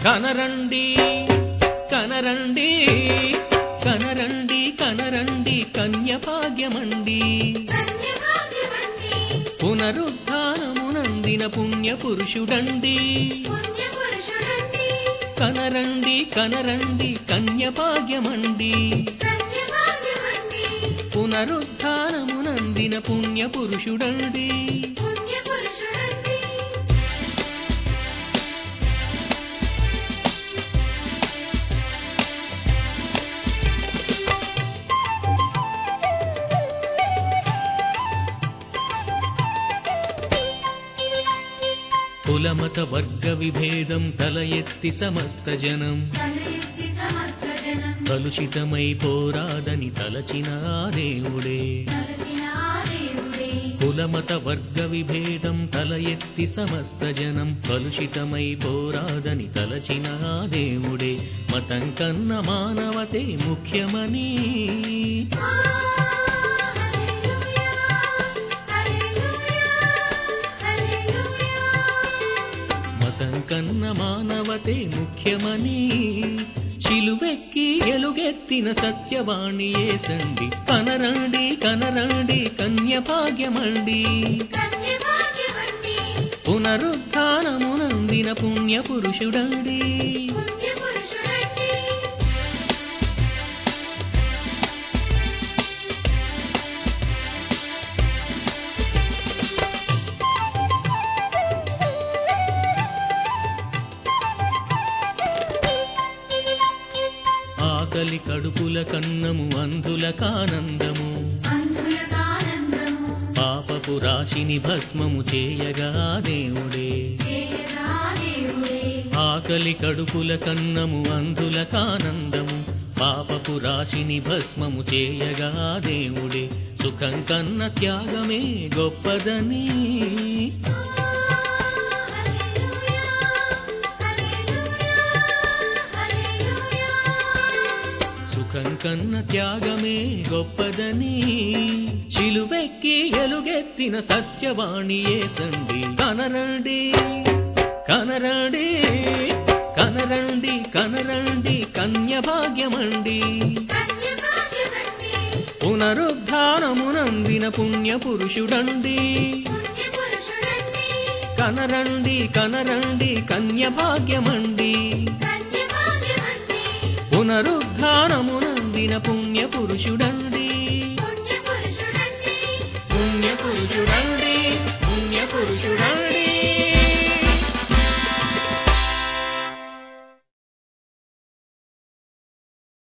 కనరండి కనరండి కనరండి కనరండి కన్యభాగ్యమండి కన్యభాగ్యమండి పునరుద్ధానమునందిన పుణ్య పురుషుడండి పుణ్యపురుషుడండి కనరండి కనరండి కన్యభాగ్యమండి కన్యభాగ్యమండి పునరుద్ధానమునందిన పుణ్య పురుషుడండి పుణ్యపురుషుడండి కులమత వర్గ విభేదం తల ఎత్తి సమస్త జనం తలెత్తి సమస్త జనం కలుషితమై పోరాదని తలచిన ఆ దేవుడే తలచిన ఆ దేవుడే కులమత వర్గ విభేదం తల ఎత్తి సమస్త జనం కలుషితమై పోరాదని తలచిన ఆ దేవుడే మతం కన్న మానవతే ముఖ్యమని ఆ హల్లెలూయా హల్లెలూయా హల్లెలూయా మతం కన్న మానవతే ముఖ్యమని చిలువెక్కి ఎలుగెత్తిన సత్యవాణి ఏసండి కనరండి కనరండి కన్యభాగ్యమండి కన్యభాగ్యమండి పునరుద్ధానమునందిన పుణ్య పురుషుడండి పుణ్యపురుషుడండి ఆకలి కడుపుల కన్నము అంధుల కానందము అందులకానందము పాపపు రాశిని భస్మము చేయగా దేవుడే చేయగా దేవుడే ఆకలి కడుపుల కన్నము అంధుల కానందము పాపపు రాశిని భస్మము చేయగా దేవుడే సుఖం కన్న త్యాగమే గొప్పదని హల్లెలూయా హల్లెలూయా హల్లెలూయా సుఖం కన్న త్యాగమే గొప్పదని చిలువెక్కి ఎలుగెత్తిన సత్యవాణి ఏసండి కనరండి కనరండి కనరండి కనరండి కన్యభాగ్యమండి కన్యభాగ్యమండి పునరుద్ధానమునందిన పుణ్య పురుషుడండి పుణ్యపురుషుడండి కనరండి కనరండి కన్యభాగ్యమండి కన్యభాగ్యమండి పునరుద్ధానమునందిన పుణ్య పురుషుడండి